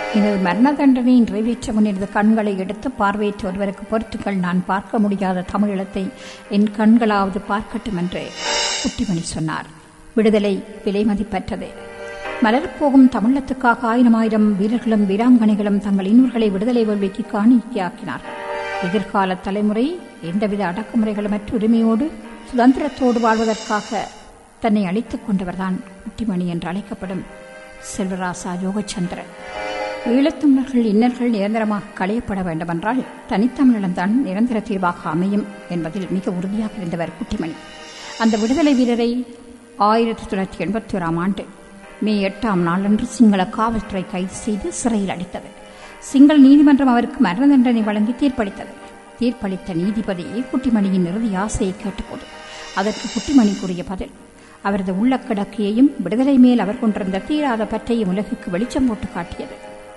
எனது மரண தண்டனை நிறைவேற்ற முன் எனது கண்களை எடுத்து பார்வையற்ற ஒருவருக்கு பொறுத்துக்கள் நான் பார்க்க முடியாத தமிழீழத்தை என் கண்களாவது பார்க்கட்டும் என்று குட்டிமணி சொன்னார் விடுதலை விலை மதிப்பற்றது மலர்போகும் தமிழத்துக்காக ஆயிரம் ஆயிரம் வீரர்களும் வீராங்கனைகளும் தங்கள் இன்னூர்களை விடுதலை வேள்விக்கு காணிக்கையாக்கினார்கள் எதிர்கால தலைமுறை எந்தவித அடக்குமுறைகளுமற்ற உரிமையோடு சுதந்திரத்தோடு வாழ்வதற்காக தன்னை அழித்துக் கொண்டவர்தான் குட்டிமணி என்று அழைக்கப்படும் செல்வராசா யோகச்சந்திரன் ஈழத்தமிழர்கள் இன்னல்கள் நிரந்தரமாக களையப்பட வேண்டுமென்றால் தனித்தமிழிடம்தான் நிரந்தர தீர்வாக அமையும் என்பதில் மிக உறுதியாக இருந்தவர் குட்டிமணி அந்த விடுதலை வீரரை ஆயிரத்தி தொள்ளாயிரத்தி எண்பத்தி ஓராம் ஆண்டு மே எட்டாம் நாளன்று சிங்கள காவல்துறை கைது செய்து சிறையில் அடைத்தது சிங்கள நீதிமன்றம் அவருக்கு மரண தண்டனை வழங்கி தீர்ப்பளித்தது தீர்ப்பளித்த நீதிபதி குட்டிமணியின் இறுதி ஆசையை கேட்டபோது அதற்கு குட்டிமணி கூறிய பதில் அவரது உள்ளக்கிடக்கையையும் விடுதலை மேல் அவர் கொண்டிருந்த தீராத பற்றையும் உலகுக்கு வெளிச்சம் போட்டு காட்டியது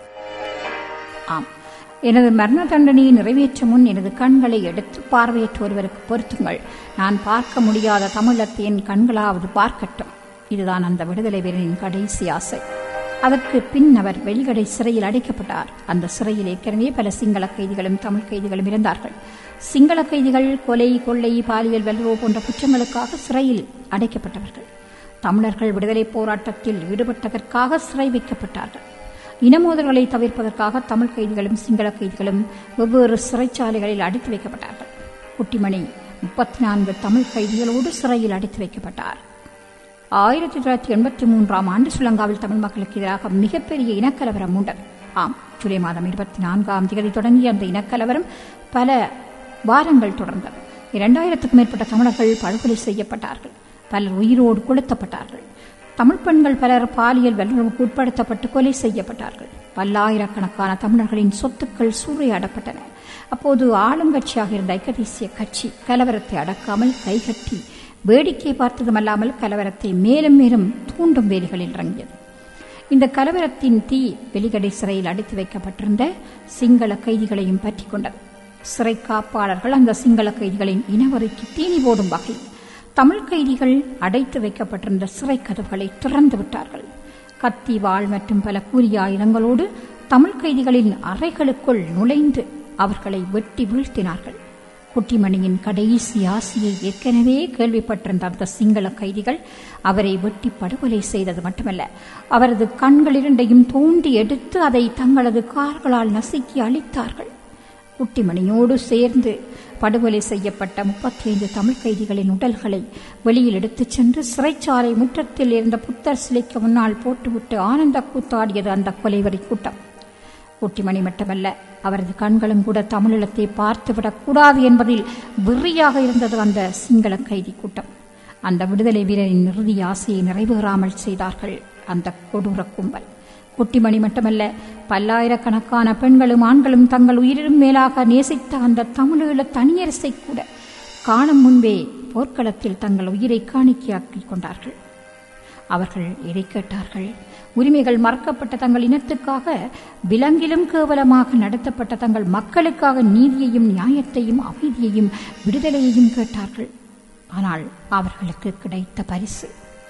ஆம் எனது மரண தண்டனையை நிறைவேற்ற முன் எனது கண்களை எடுத்து பார்வையற்ற ஒருவருக்கு பொருத்துங்கள் நான் பார்க்க முடியாத தமிழத்தை என் கண்களாவது பார்க்கட்டும் இதுதான் அந்த விடுதலை வீரனின் கடைசி ஆசை அதற்கு பின் அவர் வெளிகடை சிறையில் அடைக்கப்பட்டார் அந்த சிறையில் ஏற்கனவே பல சிங்கள கைதிகளும் தமிழ் கைதிகளும் இருந்தார்கள் சிங்கள கைதிகள் கொலை கொள்ளை பாலியல் வல்லுறவு போன்ற குற்றங்களுக்காக சிறையில் அடைக்கப்பட்டவர்கள் தமிழர்கள் விடுதலை போராட்டத்தில் ஈடுபட்டதற்காக சிறை வைக்கப்பட்டார்கள் இனமோதல்களை தவிர்ப்பதற்காக தமிழ் கைதிகளும் சிங்கள கைதிகளும் வெவ்வேறு சிறைச்சாலைகளில் அடைத்து வைக்கப்பட்டார்கள் குட்டிமணி முப்பத்தி நான்கு தமிழ் கைதிகளோடு சிறையில் அடைத்து வைக்கப்பட்டார் ஆயிரத்தி தொள்ளாயிரத்தி எண்பத்தி மூன்றாம் ஆண்டு ஸ்ரீலங்காவில் தமிழ் மக்களுக்கு எதிராக மிகப்பெரிய இனக்கலவரம் உண்டது ஆம் ஜூலை மாதம் இருபத்தி நான்காம் தேதி தொடங்கிய அந்த இனக்கலவரம் பல வாரங்கள் தொடர்ந்தது இரண்டாயிரத்துக்கும் மேற்பட்ட தமிழர்கள் படுகொலை செய்யப்பட்டார்கள் பலர் உயிரோடு கொளுத்தப்பட்டார்கள் தமிழ் பெண்கள் பலர் பாலியல் வல்லுறவுக்கு உட்படுத்தப்பட்டு கொலை செய்யப்பட்டார்கள் பல்லாயிரக்கணக்கான தமிழர்களின் சொத்துக்கள் சூறையாடப்பட்டன அப்போது ஆளுங்கட்சியாக இருந்த ஐக்கிய தேசிய கட்சி கலவரத்தை அடக்காமல் கைகட்டி வேடிக்கை பார்த்ததுமல்லாமல் கலவரத்தை மேலும் மேலும் தூண்டும் வேலிகளில் இறங்கியது இந்த கலவரத்தின் தீ வெளிகடை சிறையில் அடைத்து வைக்கப்பட்டிருந்த சிங்கள கைதிகளையும் பற்றி கொண்டது சிறை காப்பாளர்கள் அந்த சிங்கள கைதிகளின் இனவரைக்கு தீனி போடும் வகையில் தமிழ் கைதிகள் அடைத்து வைக்கப்பட்டிருந்த சிறை கதவுகளை திறந்து விட்டார்கள் கத்தி வாள் மற்றும் பல கூறிய ஆயுதங்களோடு தமிழ் கைதிகளின் அறைகளுக்குள் நுழைந்து அவர்களை வெட்டி வீழ்த்தினார்கள் குட்டிமணியின் கடைசி ஆசையை ஏற்கனவே கேள்விப்பட்டிருந்த அந்த சிங்கள கைதிகள் அவரை வெட்டி படுகொலை செய்தது மட்டுமல்ல அவரது கண்கள் இரண்டையும் தோண்டி எடுத்து அதை தங்களது கார்களால் நசுக்கி அழித்தார்கள் குட்டிமணியோடு சேர்ந்து படுகொலை செய்யப்பட்ட முப்பத்தி ஐந்து தமிழ் கைதிகளின் உடல்களை வெளியில் எடுத்துச் சென்று சிறைச்சாலை முற்றத்தில் இருந்த புத்தர் சிலைக்கு முன்னால் போட்டுவிட்டு ஆனந்த கூத்தாடியது அந்த கொலைவரி கூட்டம் குட்டிமணி மட்டுமல்ல அவரது கண்களும் கூட தமிழீழத்தை பார்த்துவிடக் கூடாது என்பதில் வெறியாக இருந்தது அந்த சிங்கள கைதி கூட்டம் அந்த விடுதலை வீரரின் இறுதி ஆசையை நிறைவேறாமல் செய்தார்கள் அந்த கொடூர கும்பல் குட்டிமணி மட்டுமல்ல பல்லாயிரக்கணக்கான பெண்களும் ஆண்களும் தங்கள் உயிரிலும் மேலாக நேசித்த அந்த தமிழீழ தனியரசை கூட காணும் முன்பே போர்க்களத்தில் தங்கள் உயிரை காணிக்கையாக்கிக் கொண்டார்கள் அவர்கள் எதை கேட்டார்கள் உரிமைகள் மறக்கப்பட்ட தங்கள் இனத்துக்காக விலங்கிலும் கேவலமாக நடத்தப்பட்ட தங்கள் மக்களுக்காக நீதியையும் நியாயத்தையும் அமைதியையும் விடுதலையையும் கேட்டார்கள் ஆனால் அவர்களுக்கு கிடைத்த பரிசு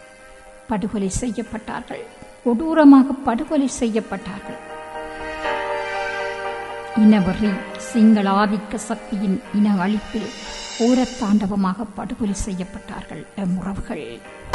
படுகொலை செய்யப்பட்டார்கள் கொடூரமாக படுகொலை செய்யப்பட்டார்கள் இனவெறி சிங்கள ஆதிக்க சக்தியின் இன அழிப்பில் ஓரத்தாண்டவமாக படுகொலை செய்யப்பட்டார்கள் எம் உறவுகள்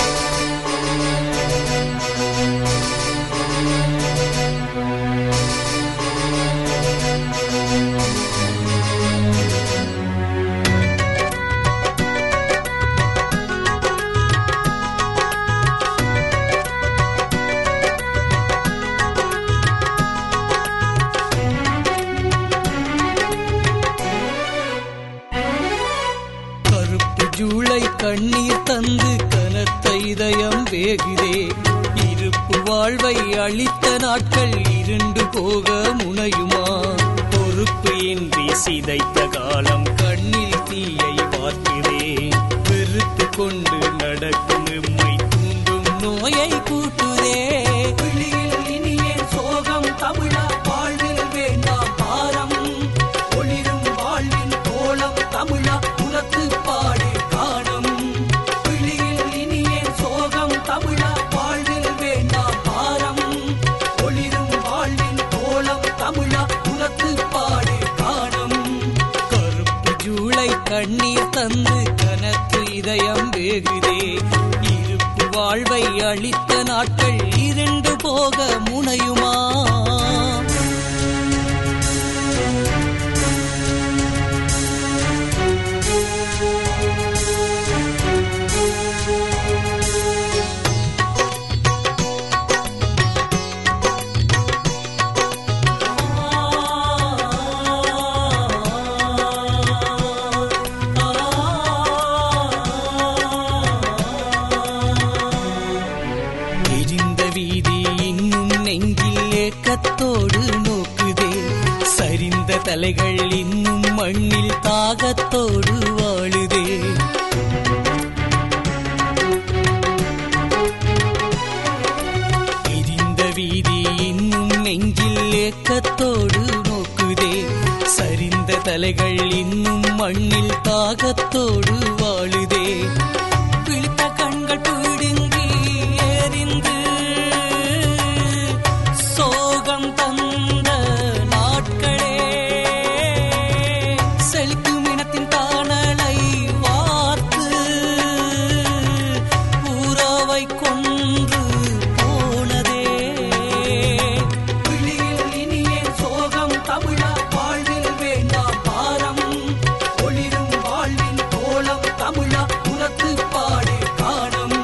கருப்பு ஜூளை கண்ணீர் தந்து கனத்த இதயம் வேகுதே இருப்பு வாழ்வை அளித்த நாட்கள் இருண்டு போக முனையுமா பொறுப்பு இன்றி சிதைத்த காலம் கண்ணில் தீயை பார்க்கிறேன் வெறுத்து கொண்டு நடக்கும் எம்மை தூண்டும் நோயை கூட்டுதே விழியில் இனியே சோகம் தமிழா வாழ்வில் வேண்டாம் பாரம் ஒளிரும் வாழ்வின் கோலம் தமிழா புறத்து பாடு காணும் விழியில் இனியே சோகம் தமிழா வாழ்வில் வேண்டாம் பாரம் ஒளிரும் வாழ்வின் கோலம் கண்ணீர் தந்து கனத்து இதயம் வேகுதே இருப்பு வாழ்வை அளித்த நாட்கள் இரண்டு போக முனையுமா எரிந்த வீதி இன்னும் நெஞ்சில் ஏக்கத்தோடு நோக்குதே சரிந்த தலைகள் இன்னும் மண்ணில் தாகத்தோடு வாழுதே எரிந்த வீதி இன்னும் நெஞ்சில் ஏக்கத்தோடு நோக்குதே சரிந்த தலைகள் இன்னும் மண்ணில் தாகத்தோடு வாழுதே விழித்த கண்கள் பிடுங்கி எரிந்து சோகம் தந்த நாட்களே செழிக்கும் இனத்தின் தானலை வார்த்து உறவை கொன்று போனதே விழியில் இனியே சோகம் தமிழா வாழ்வில் வேண்டாம் பாரம் ஒளிரும் வாழ்வின் கோலம் தமிழா புறத்து பாடு காணும்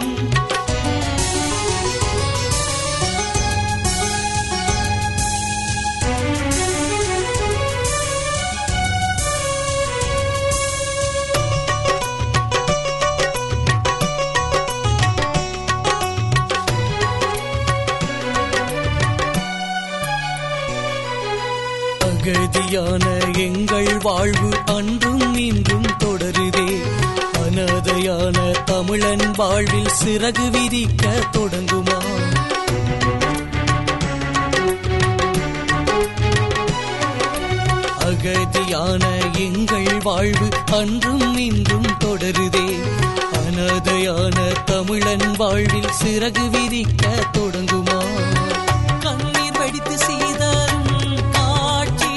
அகதியான எங்கள் வாழ்வு அன்றும் இன்றும் தொடருதே அனாதையான தமிழன் வாழ்வில் சிறகு விரிக்க தொடங்குமா அகதியான எங்கள் வாழ்வு அன்றும் இன்றும் தொடருதே அனாதையான தமிழன் வாழ்வில் சிறகு விரிக்க தொடங்குமா கண்ணீர் வடித்து சீதரும் காட்சி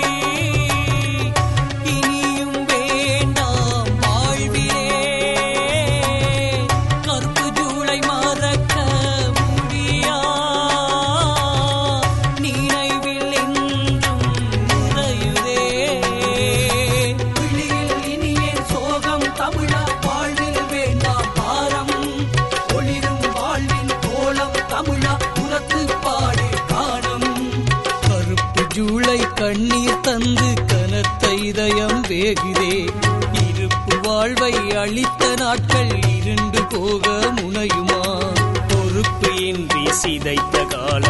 இனியும் வேண்டாம் வாழ்விலே கருப்பு ஜூலை மறக்க முடியா நினைவில் என்றும் நிறையுதே விழியில் இனியே சோகம் தமிழா வாழ்வில் வேண்டாம் பாரம் ஒளிரும் வாழ்வின் கோலம் தமிழா புறத்து பாடு காணும் கருப்பு ஜூளை கண்ணீர் தந்து கனத்த இதயம் வேகுதே இருப்பு வாழ்வை அளித்த நாட்கள் இருண்டு போக முனையுமா பொறுப்பு இன்றி சிதைத்த காலம்